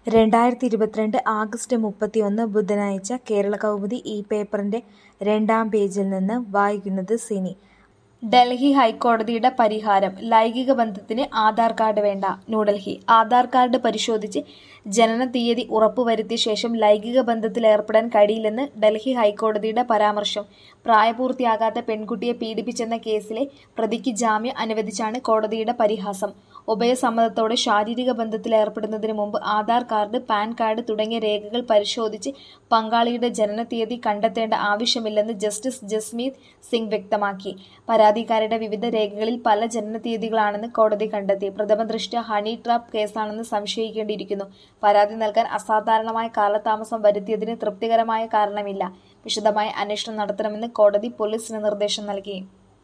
രണ്ടായിരത്തി ഇരുപത്തിരണ്ട് ആഗസ്റ്റ് മുപ്പത്തിയൊന്ന് ബുധനാഴ്ച കേരളകൗമുദി ഈ പേപ്പറിന്റെ രണ്ടാം പേജിൽ നിന്ന് വായിക്കുന്നത് സിനി ഡൽഹി ഹൈക്കോടതിയുടെ പരിഹാരം ലൈംഗിക ബന്ധത്തിന് ആധാർ കാർഡ് വേണ്ട ന്യൂഡൽഹി ആധാർ കാർഡ് പരിശോധിച്ച് ജനന തീയതി ഉറപ്പുവരുത്തിയ ശേഷം ലൈംഗിക ബന്ധത്തിലേർപ്പെടാൻ കഴിയില്ലെന്ന് ഡൽഹി ഹൈക്കോടതിയുടെ പരാമർശം പ്രായപൂർത്തിയാകാത്ത പെൺകുട്ടിയെ പീഡിപ്പിച്ചെന്ന കേസിലെ പ്രതിക്ക് ജാമ്യം അനുവദിച്ചാണ് കോടതിയുടെ പരിഹാസം ഉഭയസമ്മതത്തോടെ ശാരീരിക ബന്ധത്തിലേർപ്പെടുന്നതിന് മുമ്പ് ആധാർ കാർഡ് പാൻ കാർഡ് തുടങ്ങിയ രേഖകൾ പരിശോധിച്ച് പങ്കാളിയുടെ ജനനത്തീയതി കണ്ടെത്തേണ്ട ആവശ്യമില്ലെന്ന് ജസ്റ്റിസ് ജസ്മീത് സിംഗ് വ്യക്തമാക്കി പരാതിക്കാരുടെ വിവിധ രേഖകളിൽ പല ജനനത്തീയതികളാണെന്ന് കോടതി കണ്ടെത്തി പ്രഥമ ദൃഷ്ട്യ ഹണി ട്രാപ്പ് കേസാണെന്ന് സംശയിക്കേണ്ടിയിരിക്കുന്നു പരാതി നൽകാൻ അസാധാരണമായ കാലതാമസം വരുത്തിയതിന് തൃപ്തികരമായ കാരണമില്ല വിശദമായ അന്വേഷണം നടത്തണമെന്ന് കോടതി പോലീസിന് നിർദ്ദേശം നൽകി